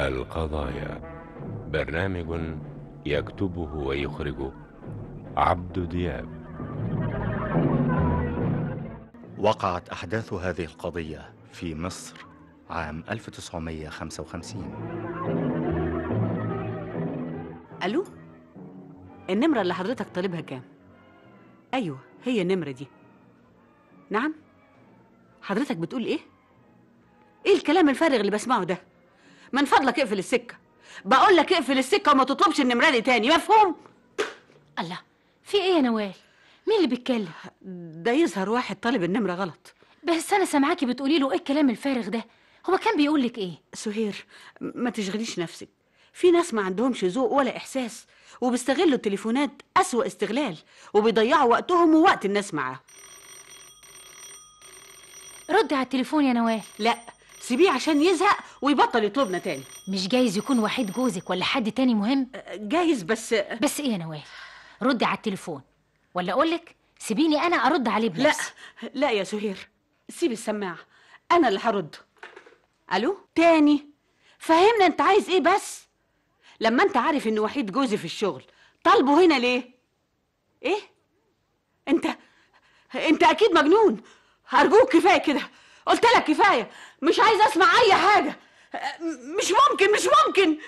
القضايا برنامج يكتبه ويخرجه عبد دياب وقعت أحداث هذه القضية في مصر عام 1955 الو النمره اللي حضرتك طالبها كام ايوه هي النمره دي نعم حضرتك بتقول ايه ايه الكلام الفارغ اللي بسمعه ده من فضلك اقفل السكه بقول لك اقفل السكه وما تطلبش النمره دي تاني مفهوم الله في ايه يا نوال مين اللي بيتكلم ده يظهر واحد طالب النمره غلط بس انا سامعاكي بتقولي له ايه الكلام الفارغ ده هو كان بيقول لك ايه سهير ما تشغليش نفسك في ناس ما عندهمش ذوق ولا احساس وبيستغلوا التليفونات اسوأ استغلال وبيضيعوا وقتهم ووقت الناس معاهم ردي على التليفون يا نوال لا سيبيه عشان يزهق ويبطل يطلبنا تاني مش جايز يكون وحيد جوزك ولا حد تاني مهم جايز بس بس ايه يا نوال ردي على التليفون ولا اقولك سيبيني انا ارد عليه لا بنفسي لا يا سهير سيب السماعه انا اللي هرد الو تاني فهمنا انت عايز ايه بس لما انت عارف ان وحيد جوزي في الشغل طالبه هنا ليه ايه انت انت اكيد مجنون ارجوك كفايه كده قلت لك كفايه مش عايز اسمع اي حاجه م- مش ممكن مش ممكن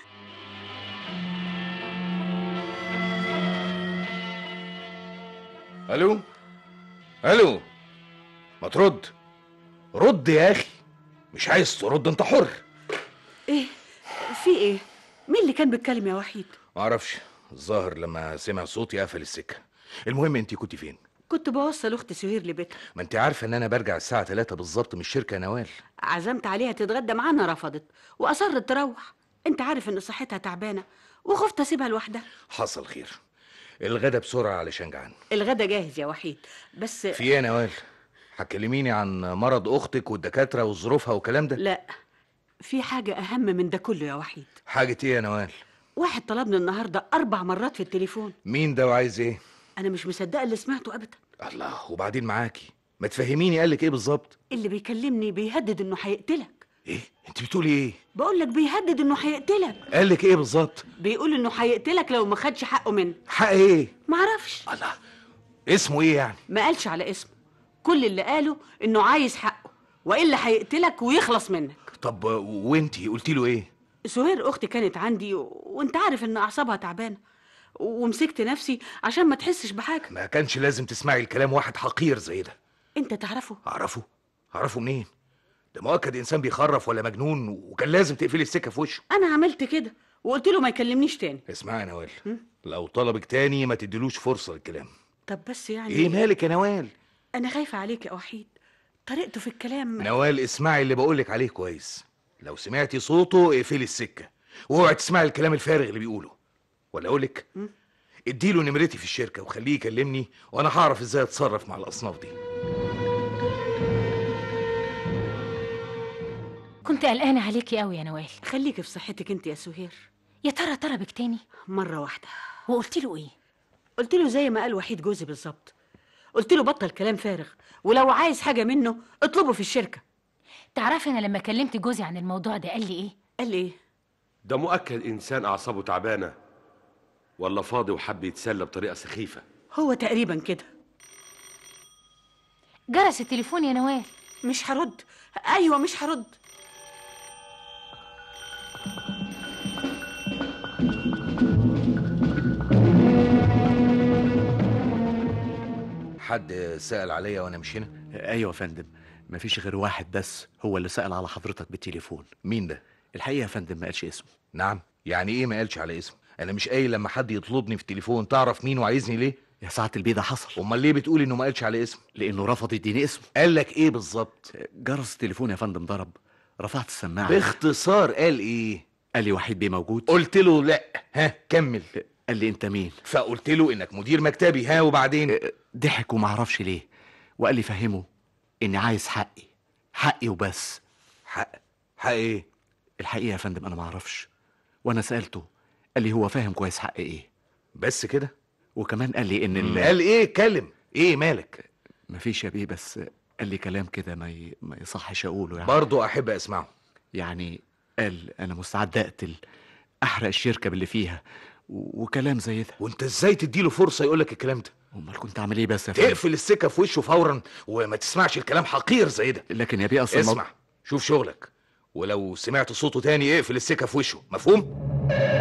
الو الو ما ترد رد يا اخي مش عايز ترد انت حر ايه في ايه مين اللي كان بيتكلم يا وحيد ما اعرفش الظاهر لما سمع صوتي قفل السكه المهم انت كنت فين كنت بوصل اختي سهير لبيتها ما انت عارفه ان انا برجع الساعه 3 بالظبط من الشركه يا نوال عزمت عليها تتغدى معانا رفضت واصرت تروح انت عارف ان صحتها تعبانه وخفت اسيبها لوحدها حصل خير الغدا بسرعه علشان جعان الغدا جاهز يا وحيد بس في ايه يا نوال هتكلميني عن مرض اختك والدكاتره وظروفها والكلام ده لا في حاجه اهم من ده كله يا وحيد حاجه ايه يا نوال واحد طلبني النهارده اربع مرات في التليفون مين ده وعايز ايه انا مش مصدقه اللي سمعته ابدا الله وبعدين معاكي ما تفهميني قالك ايه بالظبط اللي بيكلمني بيهدد انه هيقتلك ايه انت بتقولي ايه بقول لك بيهدد انه هيقتلك قالك ايه بالظبط بيقول انه هيقتلك لو ما خدش حقه منك حق ايه معرفش الله اسمه ايه يعني ما قالش على اسمه كل اللي قاله انه عايز حقه والا هيقتلك ويخلص منك طب وانتي قلتي له ايه سهير اختي كانت عندي و... وانت عارف ان اعصابها تعبانه ومسكت نفسي عشان ما تحسش بحاجه ما كانش لازم تسمعي الكلام واحد حقير زي ده انت تعرفه اعرفه اعرفه منين ده مؤكد انسان بيخرف ولا مجنون وكان لازم تقفلي السكه في وشه انا عملت كده وقلت له ما يكلمنيش تاني اسمعي يا نوال لو طلبك تاني ما تديلوش فرصه للكلام طب بس يعني ايه مالك يا نوال انا خايفه عليك يا وحيد طريقته في الكلام نوال اسمعي اللي بقولك عليه كويس لو سمعتي صوته اقفلي السكه واوعي تسمعي الكلام الفارغ اللي بيقوله ولا اقولك اديله نمرتي في الشركه وخليه يكلمني وانا هعرف ازاي اتصرف مع الاصناف دي كنت قلقانه عليكي قوي يا نوال خليكي في صحتك انت يا سهير يا ترى طلبك تاني مره واحده وقلت له ايه قلت له زي ما قال وحيد جوزي بالظبط قلت له بطل كلام فارغ ولو عايز حاجه منه اطلبه في الشركه تعرفي انا لما كلمت جوزي عن الموضوع ده قال لي ايه قال لي ايه ده مؤكد إنسان أعصابه تعبانة ولا فاضي وحب يتسلى بطريقة سخيفة هو تقريبا كده جرس التليفون يا نوال مش هرد ايوه مش هرد حد سأل عليا وانا مش هنا ايوه يا فندم مفيش غير واحد بس هو اللي سأل على حضرتك بالتليفون مين ده الحقيقه يا فندم ما قالش اسمه نعم يعني ايه ما قالش على اسمه انا مش قايل لما حد يطلبني في التليفون تعرف مين وعايزني ليه يا ساعه البيه ده حصل امال ليه بتقول انه ما قالش على اسمه لانه رفض يديني اسمه قال لك ايه بالظبط جرس التليفون يا فندم ضرب رفعت السماعه باختصار قال ايه قال لي وحيد بيه موجود قلت له لا ها كمل قال لي انت مين فقلت له انك مدير مكتبي ها وبعدين ضحك وما اعرفش ليه وقال لي فهمه اني عايز حقي حقي وبس حق حق ايه الحقيقه يا فندم انا ما اعرفش وانا سالته قال لي هو فاهم كويس حق ايه بس كده وكمان قال لي ان ال- قال ايه اتكلم ايه مالك مفيش يا بيه بس قال لي كلام كده ما ي... ما يصحش اقوله يعني برضه احب اسمعه يعني قال انا مستعد اقتل احرق الشركه باللي فيها و- وكلام زي ده وانت ازاي تديله فرصه يقولك الكلام ده امال كنت اعمل ايه بس يا فندم تقفل السكه في وشه فورا وما تسمعش الكلام حقير زي ده لكن يا بيه اصل الموضوع- اسمع شوف شغلك ولو سمعت صوته تاني اقفل السكه في وشه مفهوم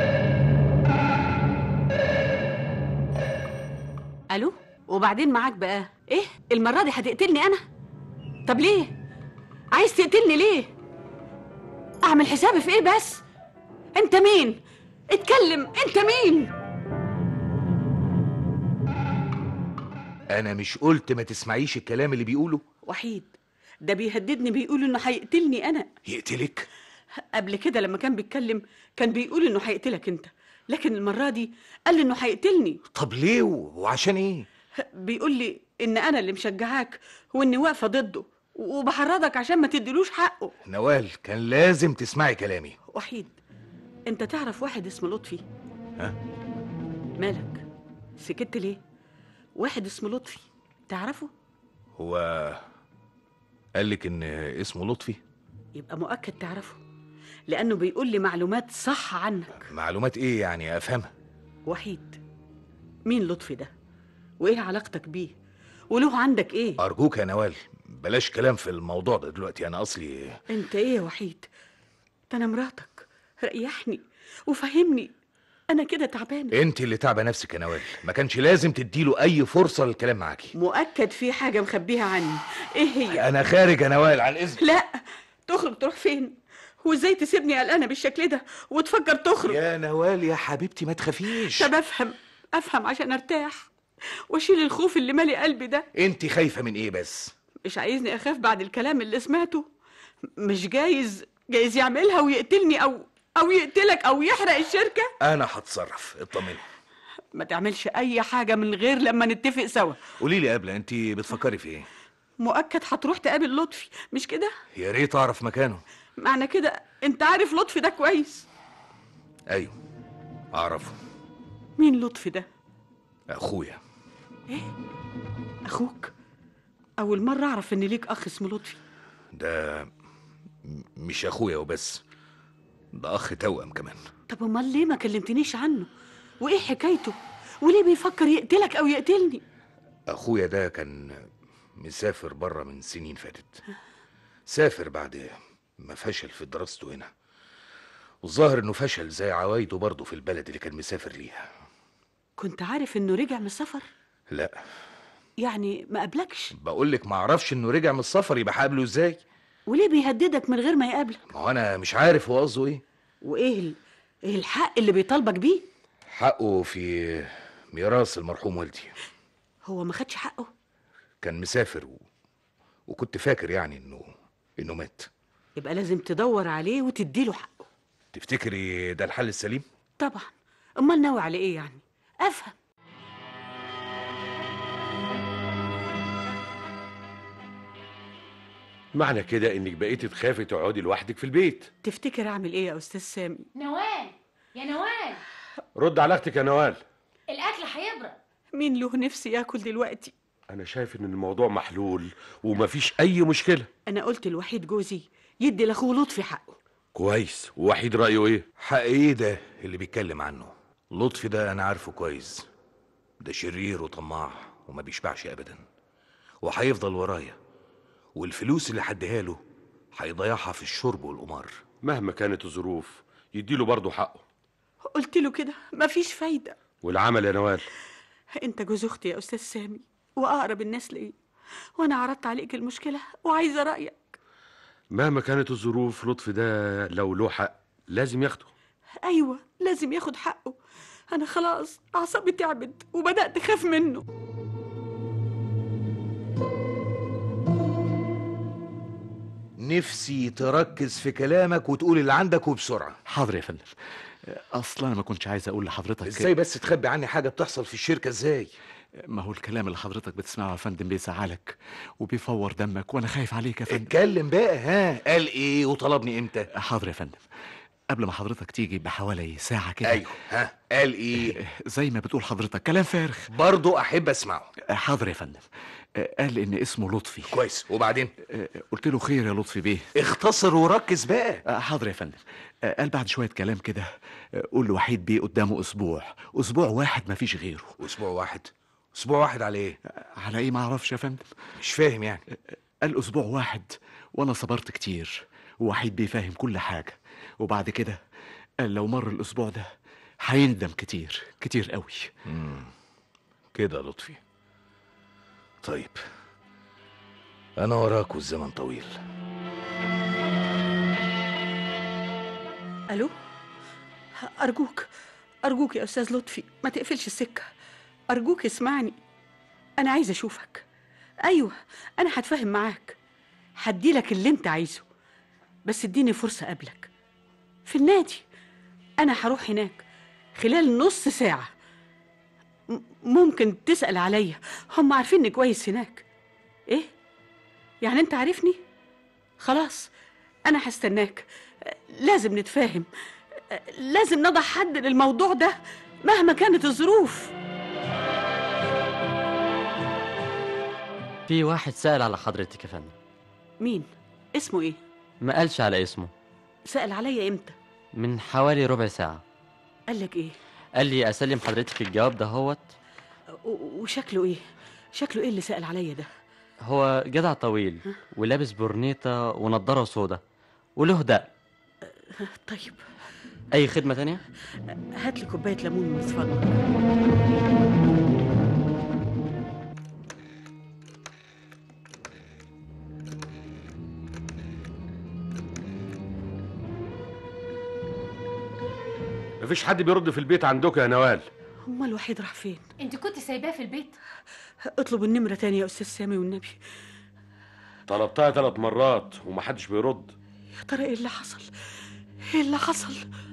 الو وبعدين معاك بقى ايه المره دي هتقتلني انا طب ليه عايز تقتلني ليه اعمل حسابي في ايه بس انت مين اتكلم انت مين انا مش قلت ما تسمعيش الكلام اللي بيقوله وحيد ده بيهددني بيقول انه هيقتلني انا يقتلك قبل كده لما كان بيتكلم كان بيقول انه هيقتلك انت لكن المره دي قال لي انه هيقتلني طب ليه و- وعشان ايه بيقول لي ان انا اللي مشجعاك واني واقفه ضده وبحرضك عشان ما تديلوش حقه نوال كان لازم تسمعي كلامي وحيد انت تعرف واحد اسمه لطفي ها؟ مالك سكت ليه واحد اسمه لطفي تعرفه هو قال لك ان اسمه لطفي يبقى مؤكد تعرفه لانه بيقول لي معلومات صح عنك معلومات ايه يعني افهمها وحيد مين لطفي ده وايه علاقتك بيه وله عندك ايه ارجوك يا نوال بلاش كلام في الموضوع ده دلوقتي انا اصلي انت ايه يا وحيد ده انا مراتك ريحني وفهمني انا كده تعبانه انت اللي تعبه نفسك يا نوال ما كانش لازم تديله اي فرصه للكلام معاكي مؤكد في حاجه مخبيها عني ايه هي انا خارج يا نوال عن اذنك لا تخرج تروح فين وازاي تسيبني قلقانه بالشكل ده وتفكر تخرج يا نوال يا حبيبتي ما تخافيش طب افهم افهم عشان ارتاح واشيل الخوف اللي مالي قلبي ده انت خايفه من ايه بس مش عايزني اخاف بعد الكلام اللي سمعته مش جايز جايز يعملها ويقتلني او او يقتلك او يحرق الشركه انا هتصرف اطمني ما تعملش اي حاجه من غير لما نتفق سوا قولي لي قبل انت بتفكري في ايه مؤكد هتروح تقابل لطفي مش كده يا ريت اعرف مكانه معنى كده انت عارف لطفي ده كويس ايوه اعرفه مين لطفي ده اخويا اخوك اول مره اعرف ان ليك اخ اسمه لطفي ده م- مش اخويا وبس ده اخ توأم كمان طب امال ليه ما كلمتنيش عنه وايه حكايته وليه بيفكر يقتلك او يقتلني اخويا ده كان مسافر بره من سنين فاتت سافر بعد ما فشل في دراسته هنا والظاهر انه فشل زي عوايده برضه في البلد اللي كان مسافر ليها كنت عارف انه رجع من السفر لا يعني ما قابلكش بقول لك ما اعرفش انه رجع من السفر يبقى هقابله ازاي وليه بيهددك من غير ما يقابلك ما هو انا مش عارف هو قصده ايه وايه ال... ايه الحق اللي بيطالبك بيه حقه في ميراث المرحوم والدي هو ما خدش حقه كان مسافر و... وكنت فاكر يعني انه انه مات يبقى لازم تدور عليه وتديله حقه تفتكري ده الحل السليم طبعا امال ناوي على ايه يعني افهم معنى كده انك بقيتي تخافي تقعدي لوحدك في البيت تفتكر اعمل ايه يا استاذ سامي نوال يا نوال رد على اختك يا نوال الاكل هيبرد مين له نفسي ياكل دلوقتي انا شايف ان الموضوع محلول ومفيش اي مشكله انا قلت الوحيد جوزي يدي لاخوه لطفي حقه كويس ووحيد رايه ايه حق ايه ده اللي بيتكلم عنه لطفي ده انا عارفه كويس ده شرير وطماع وما بيشبعش ابدا وهيفضل ورايا والفلوس اللي هديها له هيضيعها في الشرب والقمار مهما كانت الظروف يديله برضه حقه قلت له كده مفيش فايده والعمل يا نوال انت جوز اختي يا استاذ سامي واقرب الناس ليا وانا عرضت عليك المشكله وعايزه رايك مهما كانت الظروف لطفي ده لو له حق لازم ياخده ايوه لازم ياخد حقه انا خلاص اعصابي تعبت وبدات اخاف منه نفسي تركز في كلامك وتقول اللي عندك وبسرعه حاضر يا فندم اصلا انا ما كنتش عايز اقول لحضرتك ازاي بس تخبي عني حاجه بتحصل في الشركه ازاي ما هو الكلام اللي حضرتك بتسمعه يا فندم بيزعلك وبيفور دمك وانا خايف عليك يا فندم اتكلم بقى ها قال ايه وطلبني امتى حاضر يا فندم قبل ما حضرتك تيجي بحوالي ساعة كده ايوه ها قال ايه زي ما بتقول حضرتك كلام فارغ برضه احب اسمعه حاضر يا فندم قال إن اسمه لطفي كويس وبعدين قلت له خير يا لطفي بيه اختصر وركز بقى حاضر يا فندم قال بعد شوية كلام كده قول له وحيد بيه قدامه أسبوع أسبوع واحد مفيش غيره اسبوع واحد اسبوع واحد على ايه على إيه معرفش يا فندم مش فاهم يعني قال أسبوع واحد وأنا صبرت كتير ووحيد بيه فاهم كل حاجة وبعد كده قال لو مر الأسبوع ده هيندم كتير كتير قوي كده لطفي طيب انا وراك والزمن طويل الو ارجوك ارجوك يا استاذ لطفي ما تقفلش السكه ارجوك اسمعني انا عايزه اشوفك ايوه انا هتفاهم معاك هديلك اللي انت عايزه بس اديني فرصه قبلك في النادي انا هروح هناك خلال نص ساعه م- ممكن تسال عليا هم عارفيني كويس هناك ايه يعني انت عارفني خلاص انا هستناك لازم نتفاهم لازم نضع حد للموضوع ده مهما كانت الظروف في واحد سأل على حضرتك يا فندم مين اسمه ايه ما قالش على اسمه سأل عليا امتى من حوالي ربع ساعة قال لك ايه قال لي أسلم حضرتك الجواب ده هوت و- وشكله ايه شكله ايه اللي سأل عليا ده هو جدع طويل ولابس برنيطة ونضارة سودا وله دق طيب أي خدمة تانية؟ هات لي كوبايه ليمون من فضلك مفيش حد بيرد في البيت عندك يا نوال امال الوحيد راح فين انت كنت سايباه في البيت اطلب النمره تاني يا استاذ سامي والنبي طلبتها ثلاث مرات ومحدش بيرد يا ترى ايه اللي حصل ايه اللي حصل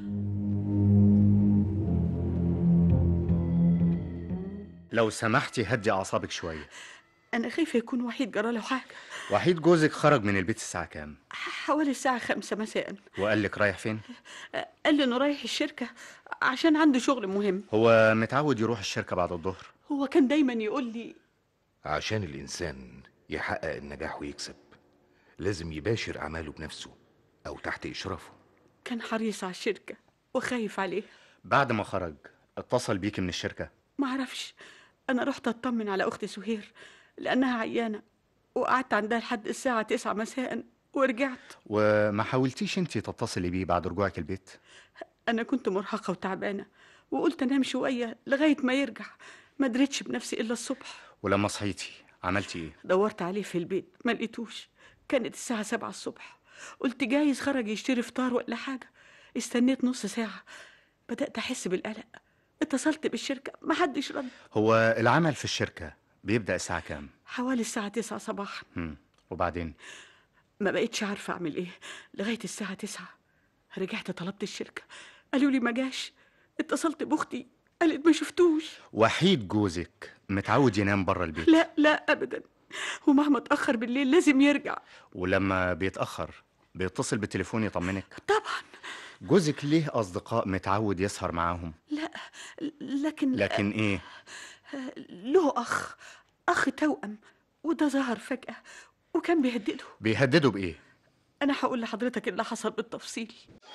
لو سمحتي هدي أعصابك شوية انا خايفه يكون وحيد جراله حاجه وحيد جوزك خرج من البيت الساعة كام؟ حوالي الساعه خمسة مساء وقال لك رايح فين؟ قال لي انه رايح الشركه عشان عنده شغل مهم هو متعود يروح الشركة بعد الظهر هو كان دايما يقول لي عشان الانسان يحقق النجاح ويكسب لازم يباشر اعماله بنفسه او تحت اشرافه كان حريص على الشركه وخايف عليه بعد ما خرج اتصل بيكي من الشركة معرفش انا رحت اطمن على اختي سهير لانها عيانه وقعدت عندها لحد الساعه تسعة مساء ورجعت وما حاولتيش انتي تتصلي بيه بعد رجوعك البيت؟ انا كنت مرهقه وتعبانه وقلت انام شويه لغايه ما يرجع ما دريتش بنفسي الا الصبح ولما صحيتي عملتي ايه؟ دورت عليه في البيت ما لقيتوش كانت الساعة سبعة الصبح قلت جايز خرج يشتري فطار ولا حاجة استنيت نص ساعة بدأت أحس بالقلق اتصلت بالشركة محدش رد هو العمل في الشركة بيبدأ الساعة كام؟ حوالي الساعة تسعة صباحا هم. وبعدين ما بقيتش عارفة أعمل إيه لغاية الساعة تسعة رجعت طلبت الشركة قالوا لي ما جاش اتصلت بأختي قالت ما شفتوش وحيد جوزك متعود ينام بره البيت لا لا أبدا ومهما اتأخر بالليل لازم يرجع ولما بيتأخر بيتصل بالتليفون يطمنك طبعا جوزك ليه أصدقاء متعود يسهر معاهم لا لكن لكن إيه؟ له أخ أخ توأم وده ظهر فجأة وكان بيهدده بيهددوا بإيه؟ أنا هقول لحضرتك اللي حصل بالتفصيل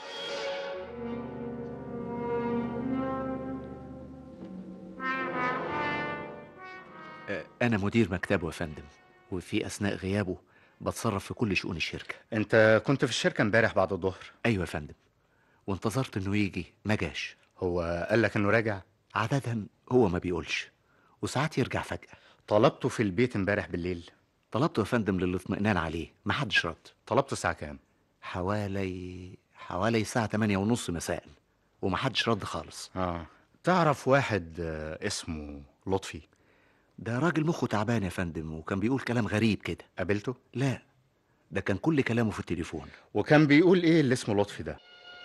أنا مدير مكتبه يا فندم وفي أثناء غيابه بتصرف في كل شؤون الشركة أنت كنت في الشركة امبارح بعد الظهر أيوة يا فندم وانتظرت إنه يجي ما جاش هو قال لك إنه راجع عادة هو ما بيقولش وساعات يرجع فجأة طلبته في البيت امبارح بالليل طلبته يا فندم للاطمئنان عليه ما حدش رد طلبته الساعة كام؟ حوالي حوالي الساعة تمانية ونص مساء وما حدش رد خالص آه تعرف واحد آه، اسمه لطفي ده راجل مخه تعبان يا فندم وكان بيقول كلام غريب كده قابلته؟ لا ده كان كل كلامه في التليفون وكان بيقول إيه اللي اسمه لطفي ده؟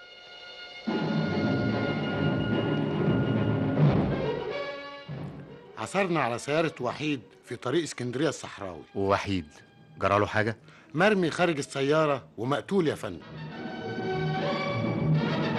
عثرنا على سيارة وحيد في طريق اسكندرية الصحراوي ووحيد جراله حاجة؟ مرمي خارج السيارة ومقتول يا فندم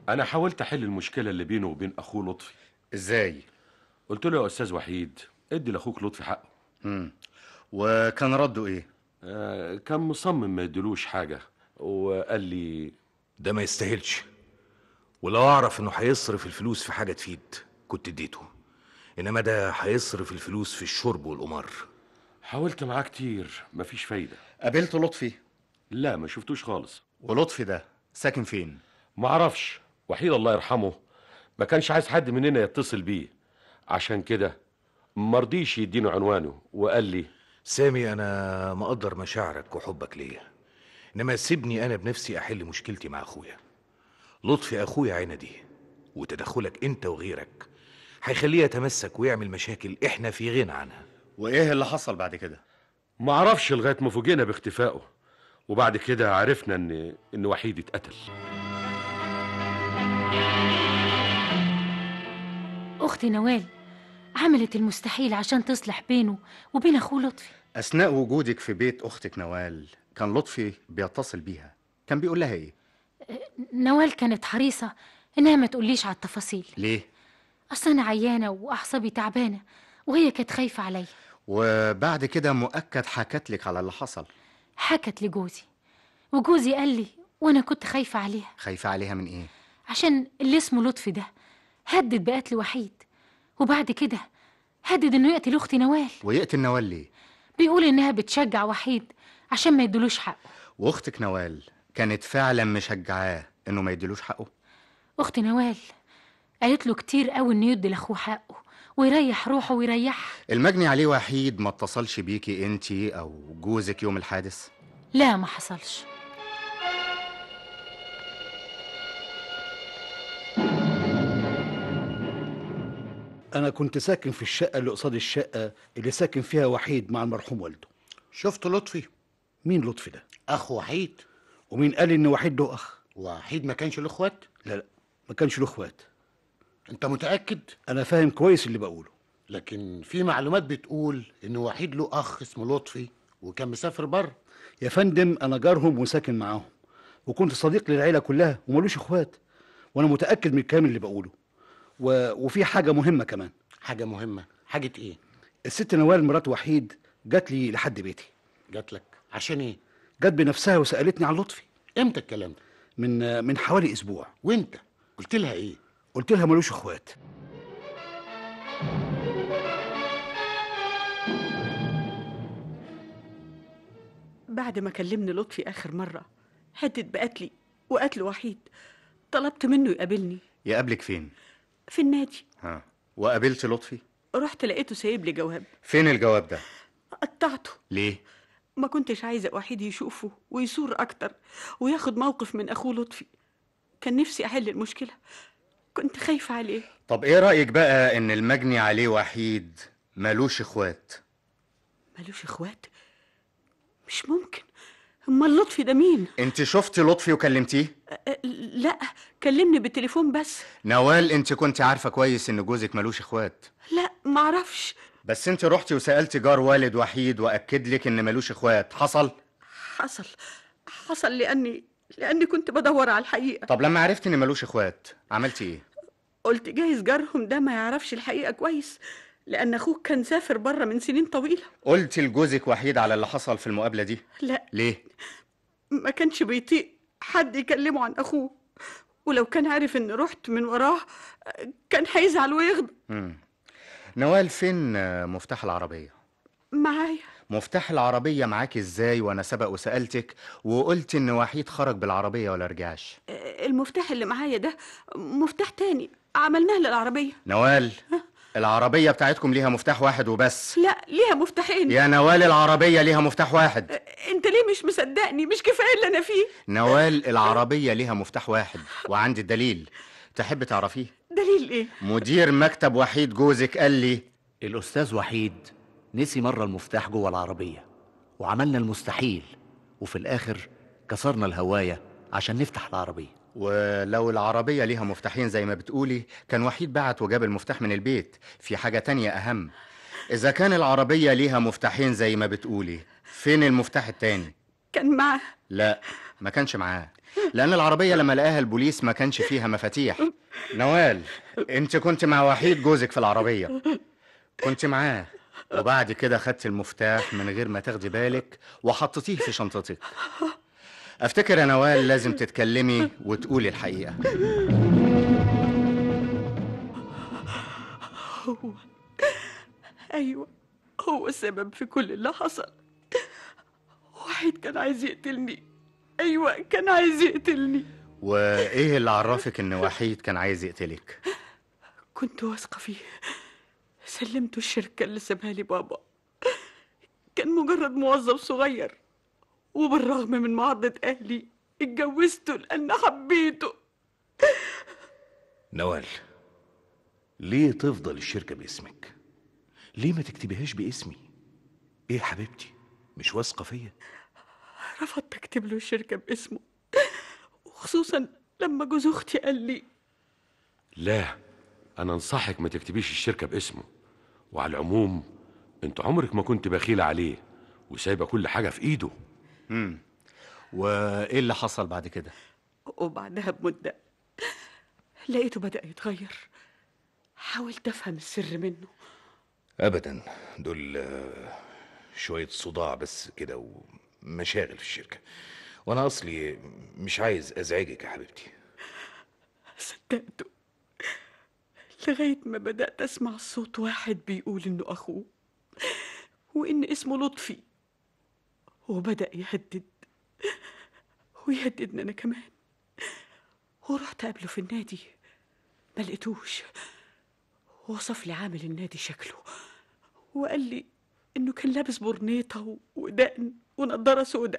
انا حاولت احل المشكله اللي بينه وبين اخوه لطفي ازاي قلت له يا استاذ وحيد ادي لاخوك لطفي حقه مم. وكان رده ايه آه كان مصمم ما يدلوش حاجه وقال لي ده ما يستاهلش ولو اعرف انه هيصرف الفلوس في حاجه تفيد كنت اديته انما ده هيصرف الفلوس في الشرب والقمار حاولت معاه كتير مفيش فايده قابلت لطفي لا ما شفتوش خالص ولطفي ده ساكن فين معرفش وحيد الله يرحمه ما كانش عايز حد مننا يتصل بيه عشان كده مرضيش يدينه عنوانه وقال لي سامي انا مقدر مشاعرك وحبك ليا انما سيبني انا بنفسي احل مشكلتي مع اخويا لطفي اخويا عندي وتدخلك انت وغيرك هيخليه يتمسك ويعمل مشاكل احنا في غنى عنها وايه اللي حصل بعد كده معرفش لغايه ما فوجئنا باختفائه وبعد كده عرفنا ان ان وحيد اتقتل اختي نوال عملت المستحيل عشان تصلح بينه وبين اخوه لطفي اثناء وجودك في بيت اختك نوال كان لطفي بيتصل بيها كان بيقول لها ايه نوال كانت حريصه انها ما تقوليش على التفاصيل ليه اصل انا عيانه واعصابي تعبانه وهي كانت خايفه عليا وبعد كده مؤكد حكت لك على اللي حصل حكت لجوزي وجوزي قال لي وانا كنت خايفه عليها خايفه عليها من ايه عشان اللي اسمه لطفي ده هدد بقتل وحيد وبعد كده هدد انه يقتل اختي نوال ويقتل نوال ليه بيقول انها بتشجع وحيد عشان ما يدلوش حقه واختك نوال كانت فعلا مشجعاه انه ما يديلوش حقه اختي نوال قالت له كتير قوي انه يدي لاخوه حقه ويريح روحه ويريحها المجني عليه وحيد ما اتصلش بيكي انتي او جوزك يوم الحادث لا ما حصلش أنا كنت ساكن في الشقة اللي قصاد الشقة اللي ساكن فيها وحيد مع المرحوم والده شفت لطفي مين لطفي ده؟ اخ وحيد ومين قال إن وحيد له أخ؟ وحيد ما كانش له اخوات لا لا ما كانش له إخوات انت متاكد أنا فاهم كويس اللي بقوله لكن في معلومات بتقول ان وحيد له اخ اسمه لطفي وكان مسافر بره يا فندم أنا جارهم وساكن معاهم وكنت صديق للعيلة كلها وملوش إخوات وأنا متأكد من الكلام اللي بقوله و... وفي حاجة مهمة كمان حاجه مهمه حاجه ايه الست نوال مرات وحيد جات لي لحد بيتي جات لك عشان ايه جت بنفسها وسألتني عن لطفي امتى الكلام ده من من حوالي أسبوع وانت قلت لها ايه قلت لها ملوش إخوات بعد ما كلمني لطفي آخر مرة هدد بقتلي وقتل وحيد طلبت منه يقابلني يقابلك فين في النادي ها وقابلت لطفي رحت لقيته سايب لي جواب فين الجواب ده قطعته ليه ما كنتش عايزة وحيد يشوفه ويثور أكتر وياخد موقف من أخوه لطفي كان نفسي أحل المشكلة كنت خايفة عليه طب ايه رأيك بقى ان المجني عليه وحيد ملوش اخوات ملوش إخوات مش ممكن أمال لطفي ده مين؟ انت شفتي لطفي وكلمتيه أه، لا كلمني بالتليفون بس نوال انت كنت عارفة كويس ان جوزك ملوش اخوات لا معرفش بس انت رحتي وسألتي جار والد وحيد واكد لك ان ملوش اخوات حصل حصل حصل لأني لأني كنت بدور على الحقيقة طب لما عرفت ان ملوش اخوات عملتي ايه قلت جايز جارهم ده ما يعرفش الحقيقة كويس لأن أخوك كان سافر بره من سنين طويلة قلتي لجوزك وحيد على اللي حصل في المقابلة دي لا ليه ما كانش بيطيق حد يكلمه عن أخوه ولو كان عارف إني رحت من وراه كان هيزعل ويغضب مم. نوال فين آه، مفتاح العربية معايا مفتاح العربية معاك ازاي وانا سبق وسألتك وقلت ان وحيد خرج بالعربية ولا رجعش المفتاح اللي معايا ده مفتاح تاني عملناه للعربية نوال العربية بتاعتكم ليها مفتاح واحد وبس لا ليها مفتاحين يا نوال العربية ليها مفتاح واحد انت ليه مش مصدقني مش كفاية اللي أنا فيه نوال العربية ليها مفتاح واحد وعندي الدليل تحب تعرفيه دليل ايه مدير مكتب وحيد جوزك قال لي الأستاذ وحيد نسي مرة المفتاح جوه العربية وعملنا المستحيل وفي الآخر كسرنا الهواية عشان نفتح العربية ولو العربية ليها مفتاحين زي ما بتقولي كان وحيد بعت وجاب المفتاح من البيت في حاجة تانية أهم إذا كان العربية ليها مفتاحين زي ما بتقولي فين المفتاح التاني كان معاه لا ما كانش معاه لأن العربية لما لقاها البوليس ما كانش فيها مفاتيح نوال أنت كنت مع وحيد جوزك في العربية كنت معاه وبعد كده خدت المفتاح من غير ما تاخدي بالك وحطيتيه في شنطتك افتكر يا نوال لازم تتكلمي وتقولي الحقيقة هو ايوه هو السبب في كل اللي حصل وحيد كان عايز يقتلني ايوه كان عايز يقتلني وإيه اللي عرفك إن وحيد كان عايز يقتلك كنت واثقه فيه سلمته الشركه اللي سابها لي بابا كان مجرد موظف صغير وبالرغم من معارضه اهلي اتجوزته لان حبيته نوال ليه تفضل الشركة باسمك؟ ليه ما تكتبيهاش باسمي؟ ايه يا حبيبتي؟ مش واثقة فيا؟ رفضت اكتب له الشركه باسمه وخصوصا لما جوز اختي قال لي لا انا انصحك ما تكتبيش الشركه باسمه وعلى العموم انت عمرك ما كنت بخيله عليه وسايبه كل حاجه في ايده امم وإيه اللي حصل بعد كده وبعدها بمدة لقيته بدأ يتغير حاولت أفهم السر منه ابدا دول آه، شوية صداع بس كده ومشاغل في الشركة وانا اصلي مش عايز ازعجك يا حبيبتي صدقته لغاية ما بدأت أسمع صوت واحد بيقول إنه أخوه وإن اسمه لطفي وبدأ يهدد ويهددني أنا كمان ورحت أقابله في النادي ما لقيتوش وصف لي عامل النادي شكله وقال لي إنه كان لابس برنيطة و- ودقن ونضارة سودا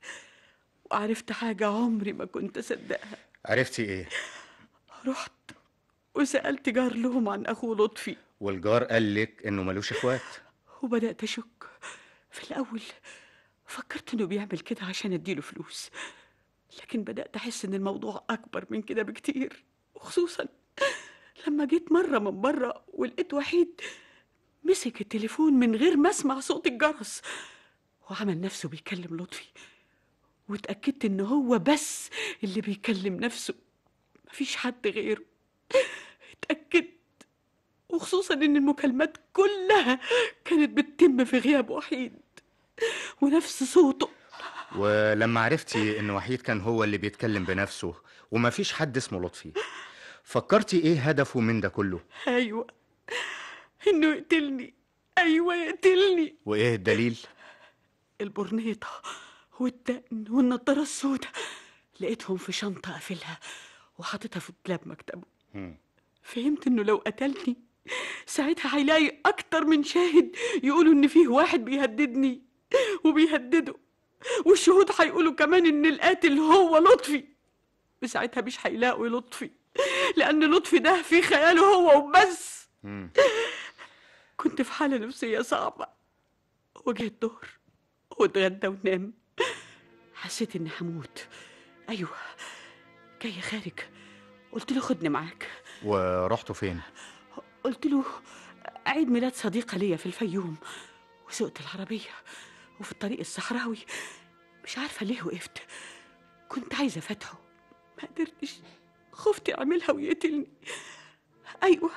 وعرفت حاجة عمري ما كنت أصدقها عرفتي إيه رحت وسألت جار لهم عن أخوه لطفي والجار قال لك إنه ملوش إخوات وبدأت أشك في الأول فكرت إنه بيعمل كده عشان أديله فلوس لكن بدأت أحس إن الموضوع أكبر من كده بكتير وخصوصا لما جيت مرة من بره ولقيت وحيد مسك التليفون من غير ما أسمع صوت الجرس وعمل نفسه بيكلم لطفي واتأكدت إن هو بس اللي بيكلم نفسه مفيش حد غيره اتأكدت وخصوصا ان المكالمات كلها كانت بتتم في غياب وحيد ونفس صوته ولما عرفتي إن وحيد كان هو اللي بيتكلم بنفسه ومفيش حد اسمه لطفي فكرتي إيه هدفه من ده كله ايوه انه يقتلني ايوه يقتلني وإيه الدليل البرنيطه والدقن والنضاره السوداء لقيتهم في شنطه قافلها وحاططها في دولاب مكتبه مم. فهمت انه لو قتلني ساعتها هيلاقي اكتر من شاهد يقولوا ان فيه واحد بيهددني وبيهدده والشهود هيقولوا كمان ان القاتل هو لطفي وساعتها مش هيلاقوا لطفي لان لطفي ده في خياله هو وبس مم. كنت في حالة نفسية صعبة وجه الظهر واتغدى ونام حسيت اني هموت ايوه جاي خارج قلت له خدني معاك ورحتوا فين قلت له عيد ميلاد صديقة ليا في الفيوم وسوقت العربية وفي الطريق الصحراوي مش عارفة ليه وقفت كنت عايزة أفتحه ما قدرتش خفت يعملها ويقتلني أيوة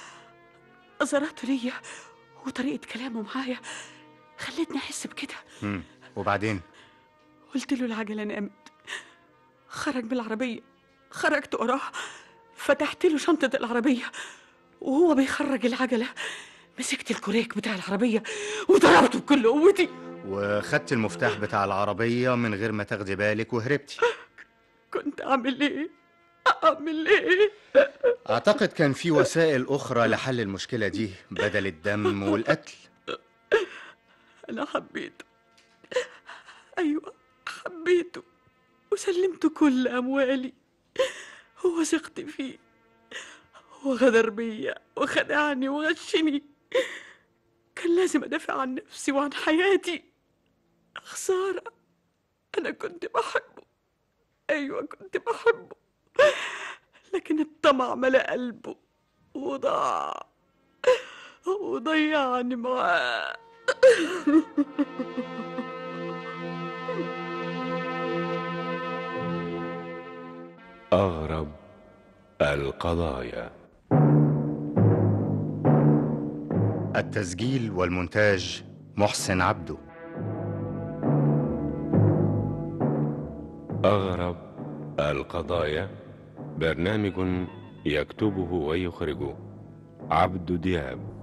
نظراته ليا وطريقة كلامه معايا خلتني أحس بكده مم. وبعدين قلت له العجلة نامت خرج من العربية خرجت وراه فتحت له شنطة العربية وهو بيخرج العجلة مسكت الكوريك بتاع العربية وضربته بكل قوتي وخدت المفتاح بتاع العربية من غير ما تاخدي بالك وهربتي كنت أعمل إيه؟ أعمل إيه؟ أعتقد كان في وسائل أخرى لحل المشكلة دي بدل الدم والقتل أنا حبيته أيوة حبيته وسلمت كل أموالي وثقت فيه هو غدر بيا وخدعني وغشني كان لازم أدافع عن نفسي وعن حياتي خسارة أنا كنت بحبه أيوة كنت بحبه لكن الطمع ملأ قلبه وضاع وضيعني معاه أغرب القضايا التسجيل والمونتاج محسن عبده أغرب القضايا برنامج يكتبه ويخرجه عبد دياب